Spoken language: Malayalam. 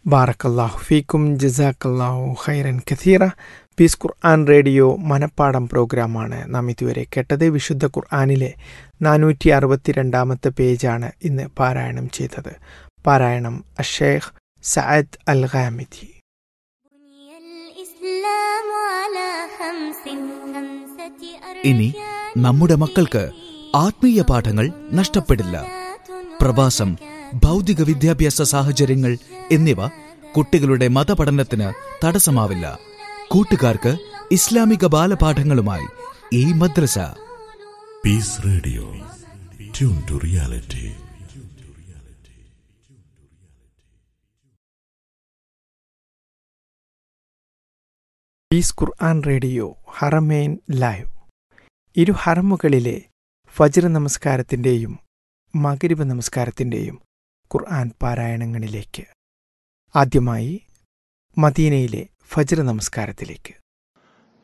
ബാറക്കല്ലാഹു ഫീക്കും ജസാക്കല്ലാഹു ഖൈറൻ കഥീറ പീസ് ഖുർആൻ റേഡിയോ മനപ്പാടം പ്രോഗ്രാമാണ് നാം ഇതുവരെ കേട്ടത് വിശുദ്ധ ഖുർആാനിലെ നാനൂറ്റി അറുപത്തിരണ്ടാമത്തെ പേജാണ് ഇന്ന് പാരായണം ചെയ്തത് പാരായണം അഷേഖ് സഅദ് അൽ ഖാമിദി ഇനി നമ്മുടെ മക്കൾക്ക് ആത്മീയ പാഠങ്ങൾ നഷ്ടപ്പെടില്ല പ്രവാസം ഭൗതിക വിദ്യാഭ്യാസ സാഹചര്യങ്ങൾ എന്നിവ കുട്ടികളുടെ മതപഠനത്തിന് തടസ്സമാവില്ല കൂട്ടുകാർക്ക് ഇസ്ലാമിക ബാലപാഠങ്ങളുമായി ഈ മദ്രസ peace radio tune to reality peace ഖുർആൻ റേഡിയോ ഹറമേൻ ലൈവ് ഇരു ഹറമുകളിലെ ഫജ്ർ നമസ്കാരത്തിൻ്റെയും മകരിബ് നമസ്കാരത്തിൻ്റെയും ഖുർആൻ പാരായണങ്ങളിലേക്ക് ആദ്യമായി മദീനയിലെ ഫജ്ർ നമസ്കാരത്തിലേക്ക്